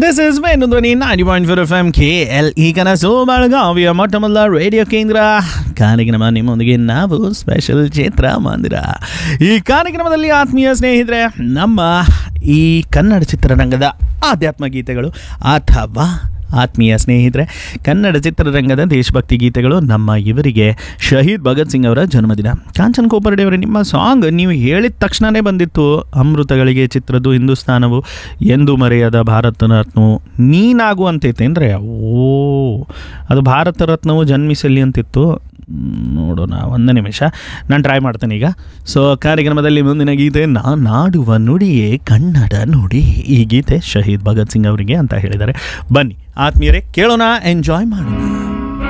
this is ಮೇನು ಧ್ವನಿ ನಾಡಿ point four F M K L ಈ ಕನಸು ಬೆಳಗಾವಿಯ ಮೊಟ್ಟಮೊದಲ ರೇಡಿಯೋ ಕೇಂದ್ರ ಕಾರ್ಯಕ್ರಮ ನಿಮ್ಮೊಂದಿಗೆ ನಾವು ಸ್ಪೆಷಲ್ ಚಿತ್ರ ಮಂದಿರ ಈ ಕಾರ್ಯಕ್ರಮದಲ್ಲಿ ಆತ್ಮೀಯ ಸ್ನೇಹಿತರೆ ನಮ್ಮ ಈ ಕನ್ನಡ ಚಿತ್ರರಂಗದ ಆಧ್ಯಾತ್ಮ ಗೀತೆಗಳು ಅಥವಾ ಆತ್ಮೀಯ ಸ್ನೇಹಿತರೆ ಕನ್ನಡ ಚಿತ್ರರಂಗದ ದೇಶಭಕ್ತಿ ಗೀತೆಗಳು ನಮ್ಮ ಇವರಿಗೆ ಶಹೀದ್ ಭಗತ್ ಸಿಂಗ್ ಅವರ ಜನ್ಮದಿನ ಕಾಂಚನ್ ಕೋಪರ್ಡೆ ಅವರೇ ನಿಮ್ಮ ಸಾಂಗ್ ನೀವು ಹೇಳಿದ ತಕ್ಷಣವೇ ಬಂದಿತ್ತು ಅಮೃತಗಳಿಗೆ ಚಿತ್ರದ್ದು ಹಿಂದೂಸ್ತಾನವು ಎಂದು ಮರೆಯದ ಭಾರತ ರತ್ನವು ನೀನಾಗು ಅಂತೈತೆ ಅಂದರೆ ಓ ಅದು ಭಾರತ ರತ್ನವು ಜನ್ಮಿಸಲಿ ಅಂತಿತ್ತು ಮ್, ನೋಡೋಣ ಒಂದು ನಿಮಿಷ ನಾನು ಟ್ರೈ ಮಾಡ್ತೇನೆ ಈಗ ಸೊ ಕಾರ್ಯಕ್ರಮದಲ್ಲಿ ಮುಂದಿನ ಗೀತೆ ನಾ ನಾಡುವ ನುಡಿಯೇ ಕನ್ನಡ ನುಡಿ ಈ ಗೀತೆ ಶಹೀದ್ ಭಗತ್ ಸಿಂಗ್ ಅವರಿಗೆ ಅಂತ ಹೇಳಿದ್ದಾರೆ ಬನ್ನಿ ಆತ್ಮೀಯರೇ ಕೇಳೋಣ ಎಂಜಾಯ್ ಮಾಡೋಣ